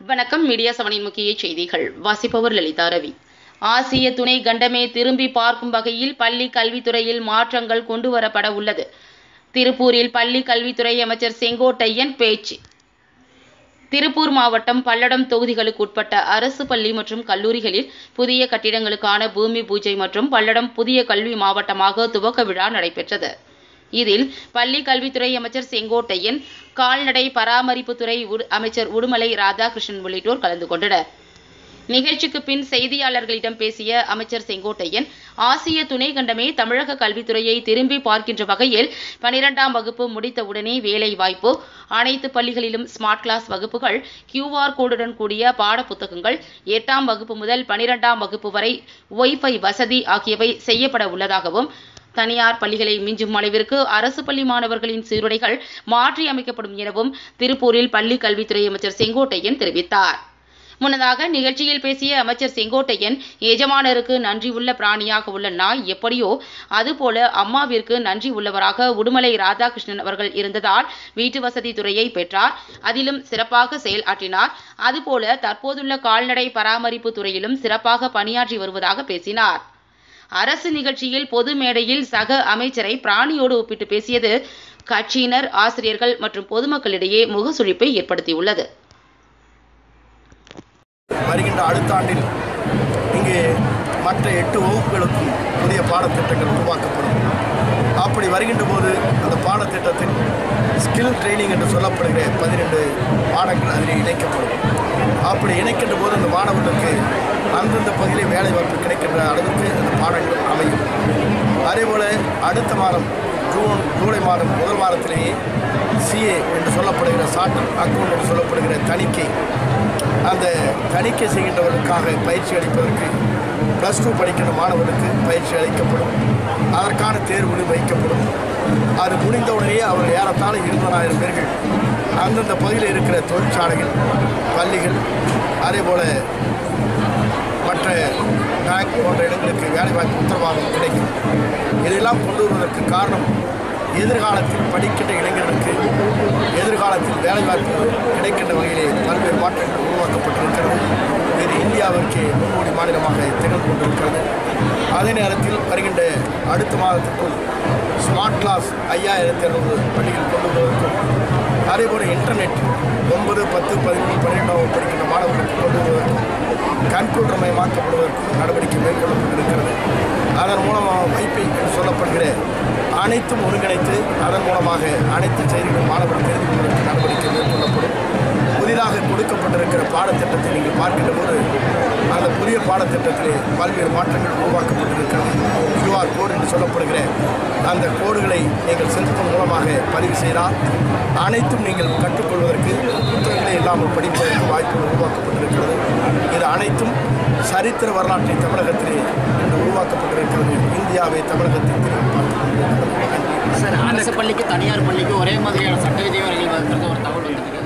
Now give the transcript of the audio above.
வணக்கம் மீடியா செவனின் முக்கிய செய்திகள் வாசிப்பவர் லலிதா ரவி ஆசிய துணை கண்டமே திரும்பி பார்க்கும் வகையில் பள்ளி கல்வித்துறையில் மாற்றங்கள் கொண்டுவரப்பட உள்ளது திருப்பூரில் பள்ளி கல்வித்துறை அமைச்சர் செங்கோட்டையன் பேச்சு திருப்பூர் மாவட்டம் பல்லடம் தொகுதிகளுக்கு உட்பட்ட அரசு பள்ளி மற்றும் கல்லூரிகளில் புதிய கட்டிடங்களுக்கான பூமி பூஜை மற்றும் பல்லடம் புதிய கல்வி மாவட்டமாக துவக்க விழா நடைபெற்றது இதில் பள்ளி கல்வித்துறை அமைச்சர் செங்கோட்டையன் கால்நடை பராமரிப்புத்துறை உடு- அமைச்சர் உடுமலை ராதாகிருஷ்ணன் உள்ளிட்டோர் கலந்து கொண்டனர் நிகழ்ச்சிக்கு பின் செய்தியாளர்களிடம் பேசிய அமைச்சர் செங்கோட்டையன் ஆசிய துணை கண்டமே தமிழக கல்வித்துறையை திரும்பி பார்க்கின்ற வகையில் பனிரெண்டாம் வகுப்பு முடித்தவுடனே வேலை வாய்ப்பு அனைத்து பள்ளிகளிலும் ஸ்மார்ட் கிளாஸ் வகுப்புகள் கியூஆர் கோடுடன் கூடிய பாடப்புத்தகங்கள் எட்டாம் வகுப்பு முதல் பனிரெண்டாம் வகுப்பு வரை ஒய்ஃபை வசதி ஆகியவை செய்யப்பட உள்ளதாகவும் தனியார் பள்ளிகளை மிஞ்சும் அளவிற்கு அரசு பள்ளி மாணவர்களின் சீருடைகள் மாற்றி அமைக்கப்படும் எனவும் திருப்பூரில் பள்ளி கல்வித்துறை அமைச்சர் செங்கோட்டையன் தெரிவித்தார் முன்னதாக நிகழ்ச்சியில் பேசிய அமைச்சர் செங்கோட்டையன் எஜமானருக்கு நன்றி உள்ள பிராணியாக உள்ள நாய் எப்படியோ அதுபோல அம்மாவிற்கு நன்றி உள்ளவராக உடுமலை ராதாகிருஷ்ணன் அவர்கள் இருந்ததால் வீட்டு வசதி துறையை பெற்றார் அதிலும் சிறப்பாக செயலாற்றினார் அதுபோல தற்போதுள்ள கால்நடை பராமரிப்பு துறையிலும் சிறப்பாக பணியாற்றி வருவதாக பேசினார் அரசு நிகழ்ச்சியில் பொது மேடையில் சக அமைச்சரை பிராணியோடு ஒப்பிட்டு பேசியது கட்சியினர் ஆசிரியர்கள் மற்றும் பொதுமக்களிடையே முகசுழிப்பை ஏற்படுத்தியுள்ளது வருகின்ற அடுத்த ஆண்டில் இங்கே மற்ற எட்டு வகுப்புகளுக்கும் புதிய பாடத்திட்டங்கள் உருவாக்கப்படும் அப்படி வருகின்ற போது அந்த பாடத்திட்டத்தில் ஸ்கில் ட்ரைனிங் என்று சொல்லப்படுகிற பதினெண்டு பாடங்கள் அதில் இணைக்கப்படும் அப்படி இணைக்கின்ற போது அந்த மாணவர்களுக்கு அந்தந்த பகுதியில் வேலைவாய்ப்பு கிடைக்கின்ற அளவுக்கு அந்த பாடங்கள் அமையும் அதேபோல் அடுத்த மாதம் ஜூன் ஜூலை மாதம் முதல் வாரத்திலேயே சிஏ என்று சொல்லப்படுகிற சார்ட் அக்கௌண்ட் என்று சொல்லப்படுகிற தணிக்கை அந்த தணிக்கை செய்கின்றவர்களுக்காக பயிற்சி அளிப்பதற்கு ப்ளஸ் டூ படிக்கின்ற மாணவர்களுக்கு பயிற்சி அளிக்கப்படும் அதற்கான தேர்வுகள் வைக்கப்படும் அது முடிந்தவுடனே அவர் ஏறத்தாழ இருபதாயிரம் பேர்கள் அந்தந்த பகுதியில் இருக்கிற தொழிற்சாலைகள் பள்ளிகள் அதேபோல் மற்ற பேங்க் போன்ற இடங்களுக்கு வேலைவாய்ப்பு உத்தரவாதம் கிடைக்கும் இதெல்லாம் கொண்டு வருவதற்கு காரணம் எதிர்காலத்தில் படிக்கின்ற இளைஞர்களுக்கு எதிர்காலத்தில் வேலைவாய்ப்பு கிடைக்கின்ற வகையிலே பல்வேறு மாற்றங்கள் உருவாக்கப்பட்டிருக்கிறது இது இந்தியாவிற்கு முன்னோடி மாநிலமாக திகழ்ந்து கொண்டிருக்கிறது அதே நேரத்தில் வருகின்ற அடுத்த மாதத்திற்குள் ஸ்மார்ட் கிளாஸ் ஐயாயிரத்தி அறுபது பள்ளிகள் கொண்டு வருவதற்கும் அதேபோல் இன்டர்நெட் ஒன்பது பத்து பதிமூணு பன்னிரெண்டாவது படிக்கின்ற மாணவர்களுக்கு கொண்டு வருவதற்கும் கம்ப்யூட்டர் மயமாக்கப்படுவதற்கு நடவடிக்கை மேற்கொள்ளப்பட்டிருக்கிறது அதன் மூலமாக வைப்பை என்று சொல்லப்படுகிற அனைத்தும் ஒருங்கிணைத்து அதன் மூலமாக அனைத்து செய்திகளும் மாணவர்கள் தெரிந்து கொள்வதற்கு நடவடிக்கை மேற்கொள்ளப்படும் புதிதாக கொடுக்கப்பட்டிருக்கிற பாடத்திட்டத்தை நீங்கள் பார்க்கின்ற போது அந்த புதிய பாடத்திட்டத்திலே பல்வேறு மாற்றங்கள் உருவாக்கப்பட்டிருக்கிறது கியூஆர் கோடு என்று சொல்லப்படுகிற அந்த கோடுகளை நீங்கள் செல்போன் மூலமாக பதிவு செய்தால் அனைத்தும் நீங்கள் கற்றுக்கொள்வதற்கு புத்தகங்களே இல்லாமல் படிப்பதற்கு வாய்ப்புகள் உருவாக்கப்பட்டிருக்கிறது இது அனைத்தும் சரித்திர வரலாற்றை தமிழகத்திலே இன்று உருவாக்கப்பட்டிருக்கிறது இந்தியாவை தமிழகத்தில் திரும்பி பார்த்துக் கொண்டிருக்கிறது நன்றி சார் அரசு பள்ளிக்கு தனியார் பள்ளிக்கு ஒரே மாதிரியான சட்ட விதிமுறைகள் வந்திருக்க ஒரு தகவல் வந்திருக்கு